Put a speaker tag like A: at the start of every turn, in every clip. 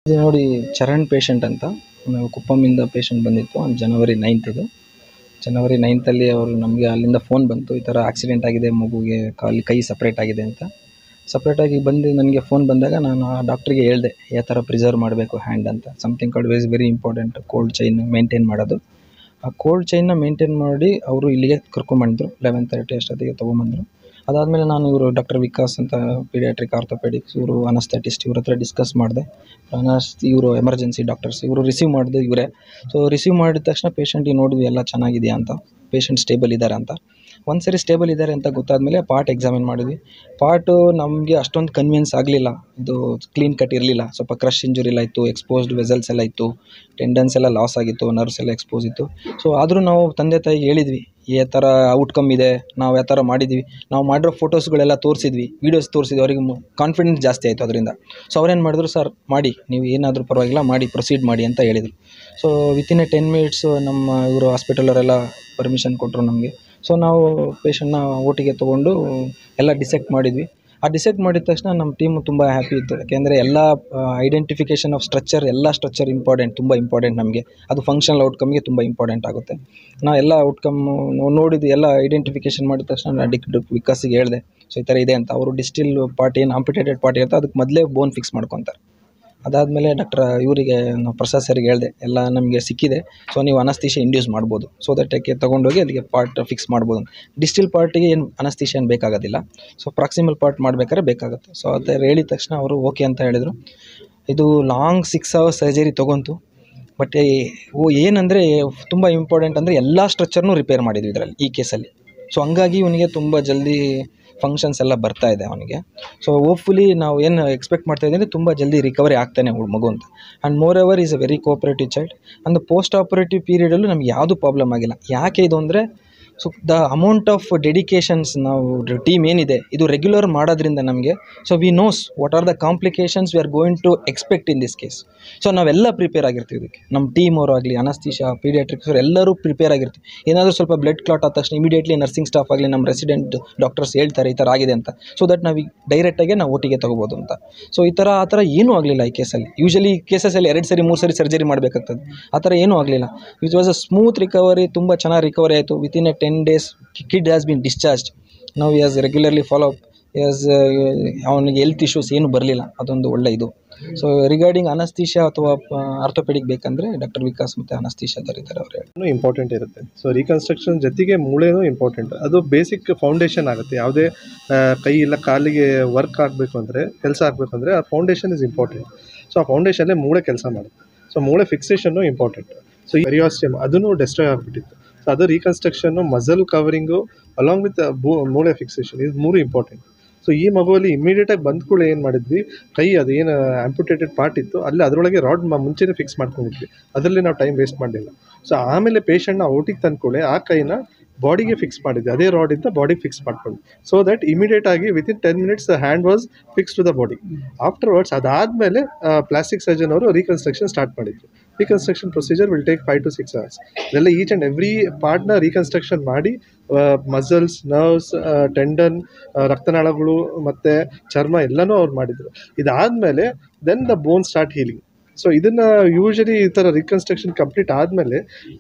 A: ಇದು ನೋಡಿ ಚರಣ್ ಪೇಷಂಟ್ ಅಂತ ನಾವು ಕುಪ್ಪಮಿಂದ ಪೇಷಂಟ್ ಬಂದಿತ್ತು ಆನ್ ಜನವರಿ ನೈನ್ತ್ ಇದು ಜನವರಿ ನೈನ್ತಲ್ಲಿ ಅವರು ನಮಗೆ ಅಲ್ಲಿಂದ ಫೋನ್ ಬಂತು ಈ ಥರ ಆಕ್ಸಿಡೆಂಟ್ ಆಗಿದೆ ಮಗುಗೆ ಕಾಲು ಕೈ ಸಪ್ರೇಟ್ ಆಗಿದೆ ಅಂತ ಸಪ್ರೇಟಾಗಿ ಬಂದು ನನಗೆ ಫೋನ್ ಬಂದಾಗ ನಾನು ಆ ಡಾಕ್ಟ್ರಿಗೆ ಹೇಳಿದೆ ಯಾವ ಥರ ಪ್ರಿಸರ್ವ್ ಮಾಡಬೇಕು ಹ್ಯಾಂಡ್ ಅಂತ something called was very important cold chain maintain ಮಾಡೋದು ಆ ಕೋಲ್ಡ್ ಚೈನ್ನ ಮೇಂಟೈನ್ ಮಾಡಿ ಅವರು ಇಲ್ಲಿಗೆ ಕರ್ಕೊಂಬಂದರು ಲೆವೆನ್ ತರ್ಟಿ ಅಷ್ಟೊತ್ತಿಗೆ ತೊಗೊಂಬಂದರು ಅದಾದಮೇಲೆ ನಾನು ಇವರು ಡಾಕ್ಟರ್ ವಿಕಾಸ್ ಅಂತ ಪೀಡಿಯಾಟ್ರಿಕ್ ಆರ್ಥೋಪೆಡಿಕ್ಸ್ ಇವರು ಅನಸ್ಥೆಟಿಸ್ಟ್ ಇವ್ರ ಹತ್ರ ಡಿಸ್ಕಸ್ ಮಾಡಿದೆ ಅನಸ್ ಇವರು ಎಮರ್ಜೆನ್ಸಿ ಡಾಕ್ಟರ್ಸ್ ಇವರು ರಿಸೀವ್ ಮಾಡಿದ್ದು ಇವರೇ ಸೊ ರಿಸೀವ್ ಮಾಡಿದ ತಕ್ಷಣ ಪೇಷಂಟಿಗೆ ನೋಡಿದ್ವಿ ಎಲ್ಲ ಚೆನ್ನಾಗಿದೆಯಾ ಅಂತ ಪೇಷಂಟ್ ಸ್ಟೇಬಲ್ ಇದ್ದಾರೆ ಅಂತ ಒಂದು ಸರಿ ಸ್ಟೇಬಲ್ ಇದ್ದಾರೆ ಅಂತ ಗೊತ್ತಾದಮೇಲೆ ಪಾರ್ಟ್ ಎಕ್ಸಾಮಿನ್ ಮಾಡಿದ್ವಿ ಪಾರ್ಟು ನಮಗೆ ಅಷ್ಟೊಂದು ಕನ್ವಿನ್ಸ್ ಆಗಲಿಲ್ಲ ಇದು ಕ್ಲೀನ್ ಕಟ್ ಇರಲಿಲ್ಲ ಸ್ವಲ್ಪ ಕ್ರಶ್ ಇಂಜುರಿ ಎಲ್ಲ ಇತ್ತು ಎಕ್ಸ್ಪೋಸ್ಡ್ ವೆಸಲ್ಸ್ ಎಲ್ಲ ಇತ್ತು ಟೆಂಡನ್ಸ್ ಎಲ್ಲ ಲಾಸ್ ಆಗಿತ್ತು ನರ್ವ್ಸ್ ಎಲ್ಲ ಎಕ್ಸ್ಪೋಸ್ ಇತ್ತು ಸೊ ಆದರೂ ನಾವು ತಂದೆ ತಾಯಿಗೆ ಹೇಳಿದ್ವಿ ಈ ಥರ ಔಟ್ಕಮ್ ಇದೆ ನಾವು ಯಾವ ಥರ ಮಾಡಿದ್ವಿ ನಾವು ಮಾಡಿರೋ ಫೋಟೋಸ್ಗಳೆಲ್ಲ ತೋರಿಸಿದ್ವಿ ವೀಡಿಯೋಸ್ ತೋರಿಸಿದ್ವಿ ಅವರಿಗೆ ಕಾನ್ಫಿಡೆನ್ಸ್ ಜಾಸ್ತಿ ಆಯಿತು ಅದರಿಂದ ಸೊ ಅವ್ರೇನು ಮಾಡಿದ್ರು ಸರ್ ಮಾಡಿ ನೀವು ಏನಾದರೂ ಪರವಾಗಿಲ್ಲ ಮಾಡಿ ಪ್ರೊಸೀಡ್ ಮಾಡಿ ಅಂತ ಹೇಳಿದರು so within a ten minutes ನಮ್ಮ ಇವರು ಹಾಸ್ಪಿಟಲವರೆಲ್ಲ ಪರ್ಮಿಷನ್ ಕೊಟ್ಟರು ನಮಗೆ ಸೊ ನಾವು ಪೇಷಂಟ್ನ ಓಟಿಗೆ ತೊಗೊಂಡು ಎಲ್ಲ ಡಿಸೆಕ್ಟ್ ಮಾಡಿದ್ವಿ ಆ ಡಿಸೆಕ್ಟ್ ಮಾಡಿದ ತಕ್ಷಣ ನಮ್ಮ ಟೀಮು ತುಂಬ ಹ್ಯಾಪಿ ಇತ್ತು ಯಾಕೆಂದರೆ ಎಲ್ಲ ಐಡೆಂಟಿಫಿಕೇಷನ್ ಆಫ್ ಸ್ಟ್ರಕ್ಚರ್ ಎಲ್ಲ ಸ್ಟ್ರಕ್ಚರ್ ಇಂಪಾರ್ಟೆಂಟ್ ತುಂಬ ಇಂಪಾರ್ಟೆಂಟ್ ನಮಗೆ ಅದು ಫಂಕ್ಷನಲ್ ಔಟ್ಕಮ್ಗೆ ತುಂಬ ಇಂಪಾರ್ಟೆಂಟ್ ಆಗುತ್ತೆ ನಾ ಎಲ್ಲ ಔಟ್ಕಮ್ ನೋಡಿದ್ದು ಎಲ್ಲ ಐಡೆಂಟಿಫಿಕೇಷನ್ ಮಾಡಿದ ತಕ್ಷಣ ನಾನು ಡಿಕ್ ಡಿಕ್ ವಿಕಾಸಿಗೆ ಹೇಳಿದೆ ಸೊ ಈ ಥರ ಇದೆ ಅಂತ ಅವರು ಡಿಸ್ಟಿಲ್ ಪಾರ್ಟ್ ಏನು ಆಂಪಿಟೇಟೆಡ್ ಪಾರ್ಟ್ ಇರುತ್ತೆ ಅದಕ್ಕೆ ಮೊದಲೇ ಬೋನ್ ಫಿಕ್ಸ್ ಮಾಡ್ಕೊತಾರೆ ಅದಾದಮೇಲೆ ಡಾಕ್ಟರ್ ಇವರಿಗೆ ನಾವು ಪ್ರಸಾದ್ ಸರ್ಗೆ ಹೇಳಿದೆ ಎಲ್ಲ ನಮಗೆ ಸಿಕ್ಕಿದೆ ಸೊ ನೀವು ಅನಸ್ತೀಶ ಇಂಡ್ಯೂಸ್ ಮಾಡ್ಬೋದು ಸೊ ದಟ್ ಯಾಕೆ ತೊಗೊಂಡೋಗಿ ಅಲ್ಲಿಗೆ ಪಾರ್ಟ್ ಫಿಕ್ಸ್ ಮಾಡ್ಬೋದು ಡಿಸ್ಟಿಲ್ ಪಾರ್ಟಿಗೆ ಏನು ಅನಸ್ತೀಶ ಏನು ಬೇಕಾಗೋದಿಲ್ಲ ಸೊ ಪ್ರಾಕ್ಸಿಮಲ್ ಪಾರ್ಟ್ ಮಾಡಬೇಕಾದ್ರೆ ಬೇಕಾಗುತ್ತೆ ಸೊ ಅದೇ ಹೇಳಿದ ತಕ್ಷಣ ಅವರು ಓಕೆ ಅಂತ ಹೇಳಿದರು ಇದು ಲಾಂಗ್ ಸಿಕ್ಸ್ ಅವರ್ಸ್ ಸರ್ಜರಿ ತೊಗೊಂತು ಬಟ್ ಓ ಏನಂದರೆ ತುಂಬ ಇಂಪಾರ್ಟೆಂಟ್ ಅಂದರೆ ಎಲ್ಲ ಸ್ಟ್ರಕ್ಚರ್ನೂ ರಿಪೇರ್ ಮಾಡಿದ್ವಿ ಇದರಲ್ಲಿ ಈ ಕೇಸಲ್ಲಿ ಸೊ ಹಂಗಾಗಿ ಇವನಿಗೆ ತುಂಬ ಜಲ್ದಿ ಫಂಕ್ಷನ್ಸ್ ಎಲ್ಲ ಬರ್ತಾ ಇದೆ ಅವನಿಗೆ ಸೊ ಹೋಪ್ಫುಲಿ ನಾವು ಏನು ಎಕ್ಸ್ಪೆಕ್ಟ್ ಮಾಡ್ತಾ ಇದ್ದೀವಿ ಅಂದರೆ ತುಂಬ ಜಲ್ದಿ ರಿಕವರಿ ಆಗ್ತಾನೆ ಹುಡ್ ಮಗು ಅಂತ and moreover is a very cooperative child and post operative ಪೀರಿಯಡಲ್ಲೂ ನಮ್ಗೆ ಯಾವುದು ಪ್ರಾಬ್ಲಮ್ ಆಗಿಲ್ಲ ಯಾಕೆ ಇದು ಅಂದರೆ so the amount of dedications ನಾವು ಟೀಮ್ ಏನಿದೆ ಇದು ರೆಗ್ಯುಲರ್ ಮಾಡೋದ್ರಿಂದ ನಮಗೆ so we knows what are the complications we are going to expect in this case so ನಾವೆಲ್ಲ ಪ್ರಿಪೇರ್ ಆಗಿರ್ತೀವಿ ಇದಕ್ಕೆ ನಮ್ಮ ಟೀಮ್ ಅವರು ಆಗಲಿ ಅನಸ್ತೀಶ ಪೀಡಿಯಾಟ್ರಿಕ್ಸ್ ಅವರು ಎಲ್ಲರೂ ಪ್ರಿಪೇರ್ ಆಗಿರ್ತೀವಿ ಏನಾದರೂ ಸ್ವಲ್ಪ ಬ್ಲಡ್ ಕ್ಲಾಟ್ ಆದ ತಕ್ಷಣ ಇಮಿಡಿಯೇಟ್ಲಿ ನರ್ಸಿಂಗ್ ಸ್ಟಾಫ್ ಆಗಲಿ ನಮ್ಮ ರೆಸಿಡೆಂಟ್ ಡಾಕ್ಟರ್ಸ್ ಹೇಳ್ತಾರೆ ಈ ಥರ ಆಗಿದೆ ಅಂತ ಸೊ ದಟ್ ನಾವು ಡೈರೆಕ್ಟಾಗಿ ನಾವು ಒಟ್ಟಿಗೆ ತೊಗೋಬೋದು ಅಂತ ಸೊ ಈ ಥರ ಆ ಥರ ಏನೂ ಆಗಲಿಲ್ಲ ಈ ಕೇಸಲ್ಲಿ ಯೂಶಲಿ ಕೇಸಸಲ್ಲಿ ಎರಡು ಸರಿ ಮೂರು ಸರಿ ಸರ್ಜರಿ ಮಾಡಬೇಕಾಗ್ತದೆ ಆ ಥರ ಏನೂ ಆಗಲಿಲ್ಲ it was a smooth recovery ತುಂಬ ಚೆನ್ನಾಗಿ ರಿಕವರಿ ಆಯಿತು within a ten days kid has been discharged ನಾವು as regularly follow up as ಅವನಿಗೆ ಹೆಲ್ತ್ ಇಶ್ಯೂಸ್ ಏನು ಬರಲಿಲ್ಲ ಅದೊಂದು ಒಳ್ಳೆ ಇದು ಸೊ ರಿಗಾರ್ಡಿಂಗ್ ಅನಸ್ತೀಶ ಅಥವಾ ಆರ್ಥೋಪೆಡಿಕ್ ಬೇಕಂದರೆ ಡಾಕ್ಟರ್ ವಿಕಾಸ್ ಮತ್ತು ಅನಸ್ತೀಶ ಇದ್ದಾರೆ ಅವ್ರು ಹೇಳಿ
B: ಇಂಪಾರ್ಟೆಂಟ್ ಇರುತ್ತೆ ಸೊ ರೀಕನ್ಸ್ಟ್ರಕ್ಷನ್ ಜೊತೆಗೆ ಮೂಳೆನೂ ಇಂಪಾರ್ಟೆಂಟ್ ಅದು ಬೇಸಿಕ್ ಫೌಂಡೇಶನ್ ಆಗುತ್ತೆ ಯಾವುದೇ ಆ, ಕೈ ಇಲ್ಲ ಕಾಲಿಗೆ ವರ್ಕ್ ಆಗಬೇಕು ಅಂದರೆ ಕೆಲಸ ಆಗಬೇಕು ಅಂದರೆ ಆ ಫೌಂಡೇಶನ್ ಇಸ್ ಇಂಪಾರ್ಟೆಂಟ್ ಸೊ ಆ ಫೌಂಡೇಶನ್ಲೇ ಮೂಳೆ ಕೆಲಸ ಮಾಡುತ್ತೆ ಸೊ ಮೂಳೆ ಫಿಕ್ಸೇಷನ್ನು ಇಂಪಾರ್ಟೆಂಟ್ ಸೊ ರಿಯಾಸ್ಟಿಯಮ್ ಅದನ್ನು ಡೆಸ್ಟ್ರಾಯ್ ಆಗಿಬಿಟ್ಟಿತ್ತು ಸೊ ಅದು ರೀಕನ್ಸ್ಟ್ರಕ್ಷನ್ನು ಮಸಲ್ ಕವರಿಂಗು ಅಲಾಂಗ್ ವಿತ್ ಮೂಳೆ ಫಿಕ್ಸೇಷನ್ ಇದು ಮೂರು ಇಂಪಾರ್ಟೆಂಟ್ ಸೊ ಈ ಮಗುವಲ್ಲಿ ಇಮಿಡಿಯೇಟಾಗಿ ಬಂದ ಕೂಡ ಏನು ಮಾಡಿದ್ವಿ ಕೈ ಅದು ಏನು ಆಂಪ್ಯುಟೇಟೆಡ್ ಪಾರ್ಟ್ ಇತ್ತು ಅಲ್ಲಿ ಅದರೊಳಗೆ ರಾಡ್ ಮುಂಚೆನೇ ಫಿಕ್ಸ್ ಮಾಡ್ಕೊಂಡಿದ್ವಿ ಅದರಲ್ಲಿ ನಾವು ಟೈಮ್ ವೇಸ್ಟ್ ಮಾಡಲಿಲ್ಲ ಸೊ ಆಮೇಲೆ ಪೇಷಂಟ್ನ ಔಟಿಗೆ ತಂದ್ಕೊಳ್ಳೆ ಆ ಕೈನ ಬಾಡಿಗೆ ಫಿಕ್ಸ್ ಮಾಡಿದ್ವಿ ಅದೇ ರಾಡಿಂದ ಬಾಡಿಗೆ ಫಿಕ್ಸ್ ಮಾಡ್ಕೊಂಡು ಸೊ ದಟ್ ಇಮಿಡಿಯೇಟ್ ಆಗಿ within ten minutes hand was fix to the body afterwards ಅದಾದಮೇಲೆ ಪ್ಲಾಸ್ಟಿಕ್ ಸರ್ಜನ್ ಅವರು ರೀಕನ್ಸ್ಟ್ರಕ್ಷನ್ ಸ್ಟಾರ್ಟ್ ಮಾಡಿದ್ರು reconstruction procedure will take five to six hours ಇದೆಲ್ಲ ಈಚ್ ಆ್ಯಂಡ್ ಎವ್ರಿ ಪಾರ್ಟ್ನ ರೀಕನ್ಸ್ಟ್ರಕ್ಷನ್ ಮಾಡಿ ಮಸಲ್ಸ್ ನರ್ವ್ಸ್ ಟೆಂಡನ್ ರಕ್ತನಾಳಗಳು ಮತ್ತು ಚರ್ಮ ಎಲ್ಲನೂ ಅವ್ರು ಮಾಡಿದರು ಇದಾದಮೇಲೆ then the bone start healing so ಇದನ್ನು ಯೂಶಲಿ ಈ ಥರ ರಿಕನ್ಸ್ಟ್ರಕ್ಷನ್ ಕಂಪ್ಲೀಟ್ ಆದಮೇಲೆ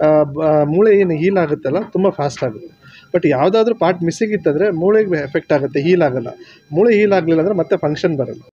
B: ಮೂಳೆ ಏನು ಹೀಲ್ ಆಗುತ್ತಲ್ಲ ತುಂಬ ಫಾಸ್ಟ್ ಆಗುತ್ತೆ ಬಟ್ ಯಾವುದಾದ್ರೂ ಪಾರ್ಟ್ ಮಿಸ್ಸಿಂಗ್ ಇತ್ತಂದರೆ ಮೂಳೆಗೆ ಎಫೆಕ್ಟ್ ಆಗುತ್ತೆ ಹೀಲ್ ಆಗಲ್ಲ ಮೂಳೆ ಹೀಲ್ ಆಗಲಿಲ್ಲ ಅಂದರೆ ಮತ್ತೆ ಫಂಕ್ಷನ್ ಬರಲ್ಲ